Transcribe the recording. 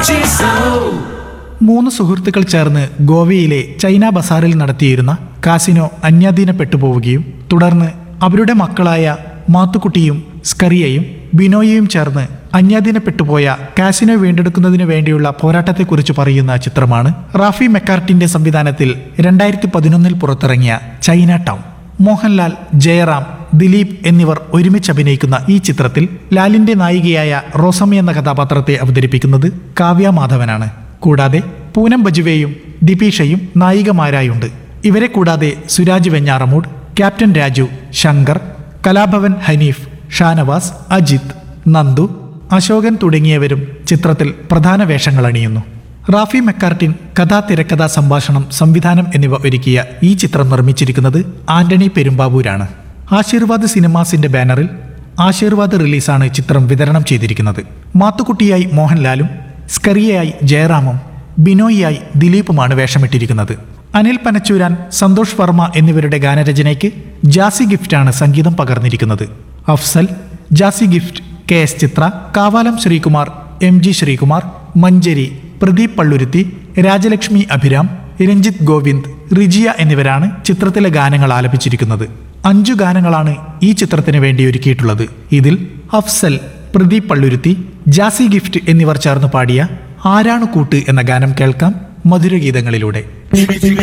മൂന്ന് സുഹൃത്തുക്കൾ ചേർന്ന് ഗോവയിലെ ചൈന ബസാറിൽ നടത്തിയിരുന്ന കാസിനോ അന്യാധീനപ്പെട്ടു പോവുകയും തുടർന്ന് അവരുടെ മക്കളായ മാത്തുക്കുട്ടിയും സ്കറിയയും ബിനോയിയും ചേർന്ന് അന്യാധീനപ്പെട്ടുപോയ കാസിനോ വീണ്ടെടുക്കുന്നതിനു വേണ്ടിയുള്ള പോരാട്ടത്തെക്കുറിച്ച് പറയുന്ന ചിത്രമാണ് റാഫി മെക്കാർട്ടിന്റെ സംവിധാനത്തിൽ രണ്ടായിരത്തി പതിനൊന്നിൽ പുറത്തിറങ്ങിയ ചൈന ടൗൺ മോഹൻലാൽ ജയറാം ദിലീപ് എന്നിവർ ഒരുമിച്ച് അഭിനയിക്കുന്ന ഈ ചിത്രത്തിൽ ലാലിന്റെ നായികയായ റോസമ്മ എന്ന കഥാപാത്രത്തെ അവതരിപ്പിക്കുന്നത് കാവ്യ മാധവനാണ് കൂടാതെ പൂനം ബജുവേയും ദിപീഷയും നായികമാരായുണ്ട് ഇവരെ കൂടാതെ സുരാജ് വെഞ്ഞാറമൂട് ക്യാപ്റ്റൻ രാജു ശങ്കർ കലാഭവൻ ഹനീഫ് ഷാനവാസ് അജിത് നന്ദു അശോകൻ തുടങ്ങിയവരും ചിത്രത്തിൽ പ്രധാന വേഷങ്ങൾ അണിയുന്നു റാഫി മെക്കാർട്ടിൻ കഥാ തിരക്കഥാ സംഭാഷണം സംവിധാനം എന്നിവ ഒരുക്കിയ ഈ ചിത്രം നിർമ്മിച്ചിരിക്കുന്നത് ആന്റണി പെരുമ്പാവൂരാണ് ആശീർവാദ് സിനിമാസിന്റെ ബാനറിൽ ആശീർവാദ് റിലീസാണ് ചിത്രം വിതരണം ചെയ്തിരിക്കുന്നത് മാത്തുക്കുട്ടിയായി മോഹൻലാലും സ്കറിയയായി ജയറാമും ബിനോയിയായി ദിലീപുമാണ് വേഷമിട്ടിരിക്കുന്നത് അനിൽ പനച്ചൂരാൻ സന്തോഷ് വർമ്മ എന്നിവരുടെ ഗാനരചനയ്ക്ക് ജാസി ഗിഫ്റ്റാണ് സംഗീതം പകർന്നിരിക്കുന്നത് Afsal Jassie Gift K S Chithra Kavalam Sreekumar M G Sreekumar Manjari Pradeep Palluruthy Rajalakshmi Abhiram Ranjith Govind Rijiya എന്നിവരാണ് ചിത്രത്തിലെ ഗാനങ്ങൾ ആലപിച്ചിരിക്കുന്നത് അഞ്ചു ഗാനങ്ങളാണ് ഈ ചിത്രത്തിന് വേണ്ടി ഒരുക്കിയിട്ടുള്ളത് ഇതിൽ അഫ്സൽ പ്രദീപ് പള്ളുരുത്തി ജാസി ഗിഫ്റ്റ് എന്നിവർ ചേർന്ന് പാടിയ ആരാണ് കൂട്ട് എന്ന ഗാനം കേൾക്കാം മധുരഗീതങ്ങളിലൂടെ